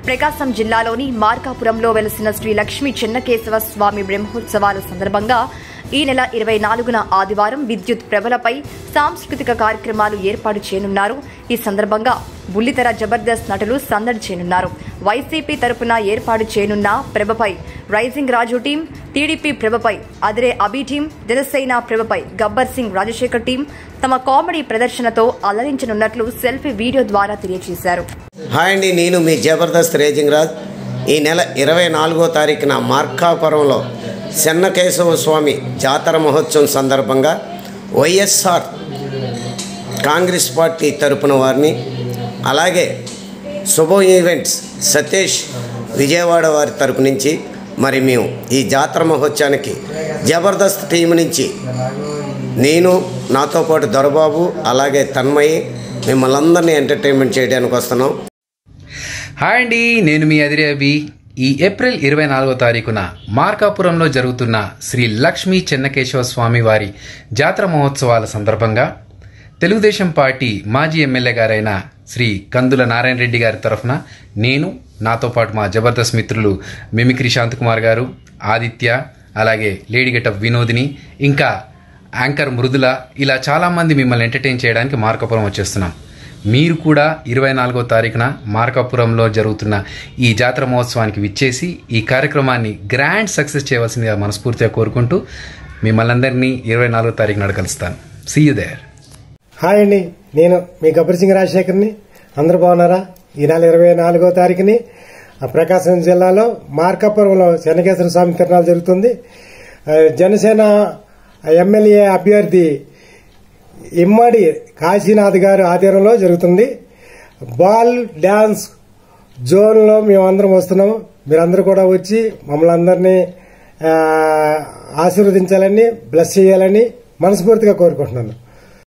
ప్రకాశం జిల్లాలోని మార్కాపురంలో వెలసిన శ్రీ లక్ష్మీ చెన్నకేశవ స్వామి బ్రహ్మోత్సవాల సందర్భంగా ఈ నెల ఇరవై నాలుగున ఆదివారం విద్యుత్ ప్రభలపై సాంస్కృతిక కార్యక్రమాలు ఏర్పాటు చేయనున్నారు ఈ సందర్భంగా బుల్లితెర జబర్దస్త్ నటులు సందడి చేయనున్నారు వైసీపీ తరపున ఏర్పాటు చేయనున్న ప్రభపై రైజింగ్ రాజు టీం టీడీపీ ప్రభపై అదిరే అబీ టీం జనసేన ప్రభపై గబ్బర్ సింగ్ రాజశేఖర్ టీం తమ కామెడీ ప్రదర్శనతో అలరించనున్నట్లు సెల్ఫీ వీడియో ద్వారా తెలియజేశారు హాయ్ అండి నేను మీ జబర్దస్త్ రేజింగ్ రాజ్ ఈ నెల ఇరవై నాలుగో తారీఖున మార్కాపురంలో చెన్నకేశవ స్వామి జాతర మహోత్సవం సందర్భంగా వైఎస్ఆర్ కాంగ్రెస్ పార్టీ తరపున వారిని అలాగే శుభం ఈవెంట్స్ సతీష్ విజయవాడ వారి తరపు నుంచి మరి మేము ఈ జాతర మహోత్సవానికి జబర్దస్త్ టీం నుంచి నేను నాతో పాటు దొరబాబు అలాగే తన్మయి మిమ్మల్ని అందరినీ ఎంటర్టైన్మెంట్ చేయడానికి వస్తున్నాం హాయ్ అండి నేను మీ అదిరే అభి ఈ ఏప్రిల్ ఇరవై నాలుగో తారీఖున మార్కాపురంలో జరుగుతున్న శ్రీ లక్ష్మీ చెన్నకేశవ స్వామి వారి జాతర మహోత్సవాల సందర్భంగా తెలుగుదేశం పార్టీ మాజీ ఎమ్మెల్యే గారైన శ్రీ కందుల నారాయణ రెడ్డి గారి తరఫున నేను నాతో పాటు మా జబర్దస్త్ మిత్రులు మిమిక్రీ శాంతకుమార్ గారు ఆదిత్య అలాగే లేడీగెటప్ వినోదిని ఇంకా యాంకర్ మృదుల ఇలా చాలామంది మిమ్మల్ని ఎంటర్టైన్ చేయడానికి మార్కాపురం వచ్చేస్తున్నాం మీరు కూడా ఇరవై నాలుగో తారీఖున మార్కాపురంలో జరుగుతున్న ఈ జాతర మహోత్సవానికి విచ్చేసి ఈ కార్యక్రమాన్ని గ్రాండ్ సక్సెస్ చేయవలసిందిగా మనస్ఫూర్తిగా కోరుకుంటూ మిమ్మల్ని అందరినీ ఇరవై నాలుగో తారీఖున కలుస్తాను సీ యూ దేర్ హాయ్ అండి నేను మీ గబ్బర్ సింగ్ రాజశేఖర్ని అందరూ బాగున్నారా ఈ నెల ఇరవై నాలుగో తారీఖుని ఆ ప్రకాశం జిల్లాలో మార్కాపురంలో చెన్నకేశ్వర స్వామి తిరునాలు జరుగుతుంది ఆ, జనసేన ఎమ్మెల్యే అభ్యర్థి ఇమ్మడి కాశీనాథ్ గారి ఆధ్వర్యంలో జరుగుతుంది బాల్ డ్యాన్స్ జోన్లో మేమందరం వస్తున్నాము మీరందరూ కూడా వచ్చి మమ్మల్ని అందరినీ ఆ, ఆశీర్వదించాలని బ్లెస్ చేయాలని మనస్ఫూర్తిగా కోరుకుంటున్నాను